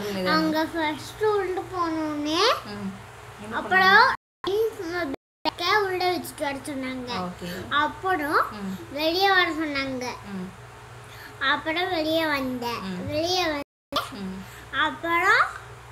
அருள்நிதா அங்கே ஃபர்ஸ்ட் உள்ள போனோடனே ம் என்ன அப்புறம் பேக்க உள்ள வச்சுட்டு வர சொன்னாங்க ஓகே அப்புறம் ம் வெளியே வர சொன்னாங்க ம் அப்புறம் வெளியே வந்தேன் ம். வெளியே வந்து ம் அப்புறம்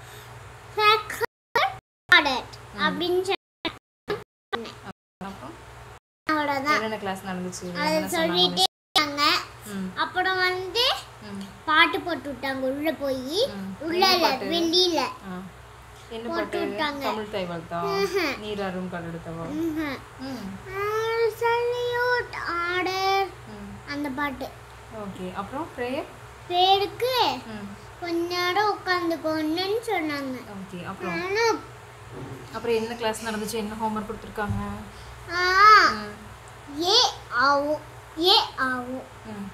ஆர்டர் அப்படின்னு சொல்லி அப்புறம் அவ்வளோதான் என்னென்ன கிளாஸ் நடந்துச்சு அதை என்னென்ன சொன்னாங்க சொல்லிட்டே இருந்தாங்க ம் அப்புறம் வந்து ம் பாட்டு போட்டு விட்டாங்க உள்ள போய் ம். உள்ள என்ன இல்ல பாட்டு? வெளியில ஆ. என்ன போட்டு பாட்டு விட்டாங்க. தமிழ் தாய் வாழ்த்தா ம்ஹும். நீராறும் கடெடுத்தவா ம்ஹும். ம் சல்யூட் ஆர்டர் ம் அந்த பாட்டு ஓகே அப்புறம் ப்ரேயர் பேருக்கு ம் கொஞ்ச நேரம் உட்காந்துக்கோன்னு சொன்னாங்க ஓகே அப்புறம் ஆனா அப்புறம் என்ன கிளாஸ் நடந்துச்சு என்ன ஹோம்ஒர்க் கொடுத்துருக்காங்க ஆ, ம் ஏ ஆகும் ஏ ஆகும் ம்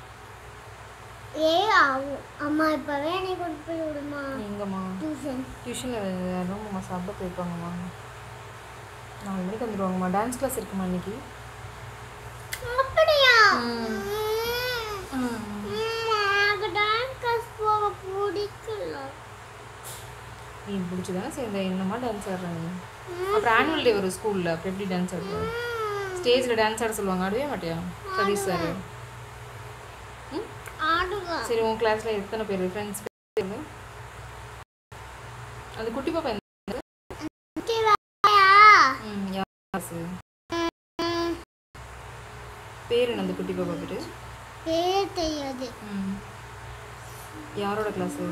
ஏ ஆகும் அம்மா இப்பவே என்னை கொண்டு போய் விடுமா எங்கம்மா டியூஷன் டியூஷனில் ரூம்மா சாப்பிட போயிருப்பாங்கம்மா நாலு மணிக்கு வந்துடுவாங்கம்மா டான்ஸ் கிளாஸ் இருக்குமா இன்னைக்கு அப்படியா ம். ம். ம் ம், எனக்கு டான்ஸ் கிளாஸ் போக பிடிக்கல நீ பிடிச்சதானே சேர்ந்த என்னம்மா டான்ஸ் ஆடுற நீ அப்புறம் ஆனுவல் டே வரும் ஸ்கூலில் அப்புறம் எப்படி டான்ஸ் ஆடுற ஸ்டேஜில் டான்ஸ் ஆட சொல்லுவாங்க ஆடவே மாட்டியா சதீஷ் சார் ம் ஆடுவேன் சரி உன் கிளாஸில் எத்தனை பேர் ஃப்ரெண்ட்ஸ் அந்த குட்டி பாப்பா எந்த வாயா? ம் யார் class? பேர் என்ன அந்த குட்டி பாப்பா பேர் பேர் தெரியாது ம் யாரோட கிளாஸு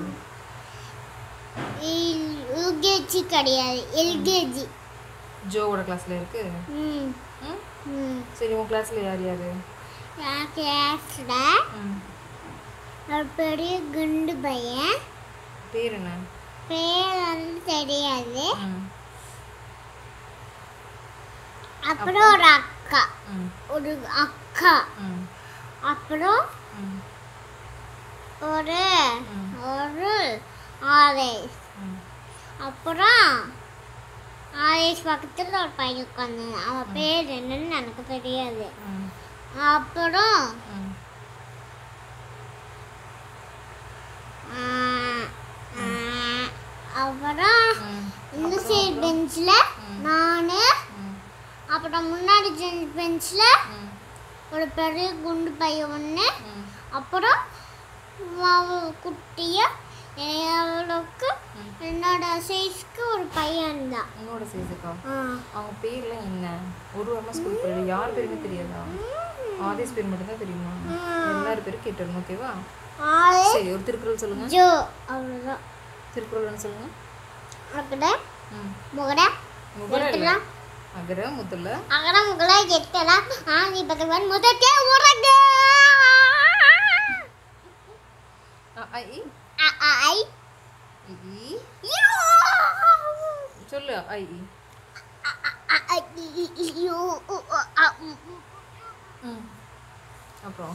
யூகேஜி கிடையாது எல்கேஜி ஜோவோட கிளாஸில் இருக்கு ம் ம் ம் சரி உன் கிளாஸில் யார் யார் என் கிளாஸில் ம் ஒரு பெரிய குண்டு பையன் பேர் என்ன பேர் வந்து தெரியாது ம் அப்புறம் ஒரு அக்கா ம் ஒரு அக்கா ம் அப்புறம் ம் ஒரு ம். ஒரு ஆரேஸ் ம் அப்புறம் ஆரேஸ் பக்கத்தில் ஒரு பையன் உட்காந்து அவன் பேர் என்னன்னு எனக்கு தெரியாது ம் அப்புறம் ம் ஆ, ஆ, அப்புறம் ம் இந்த சைடு பெஞ்சில் நான் ம் அப்புறம் முன்னாடி பெஞ்சில் ம் ஒரு பெரிய குண்டு பையன் ஒன்று ம் அப்புறம் அவ- குட்டியா எவ்வளோக்கு என்னோட சைஸ்க்கு ஒரு பையன் இருந்தான் உன்னோட சைஸுக்கா ஆ. அவங்க பேர்லாம் என்ன ஒரு வாரமாக ஸ்கூல் போயிடு யார் பேருமே தெரியாதா ஆதேஷ் பேர் மட்டும்தான் தெரியுமா எல்லாரும் பேரும் கேட்டுடணும் ஓகேவா ஆளு சரி ஒரு திருக்குறள் சொல்லுங்க ஜோ அவ்வளோதான் திருக்குறள்னு சொல்லுங்க அக்கட ம் முகட முகர இல்ல. எட்டலாம் அகர முதல்ல அகட முகல எட்டலாம் ஆதி பகவான் முதற்கே உறங்கு அ, ஆ, இ, அ, அ, ஐ இ, ஈ. யூ. சொல்லு ஐ இ. அ, அ, இ, இ, இ, யூ, உ, உ, அ, உ, உ. ம் அப்புறம்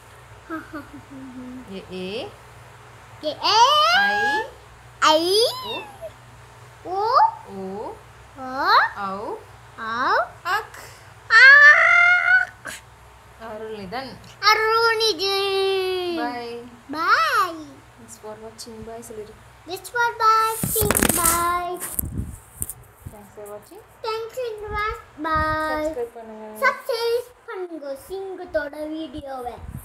ஏ ஏ ஏ, ஏ, ஐ ஐ, ஓ உ, ஓ ஓ, ஔ ஆ, அக் ஆ. அருள்நிதன் அருணிது பை பாய் தேங்க்ஸ் ஃபார் வாட்சிங் பாய் சொல்லிடு This was watching. Bye. Thanks for வாட்சிங் Thanks in Bye. சப்ஸ்கிரைப் பண்ணுங்க Subscribe பண்ணுங்க சிங்கத்தோட வீடியோவை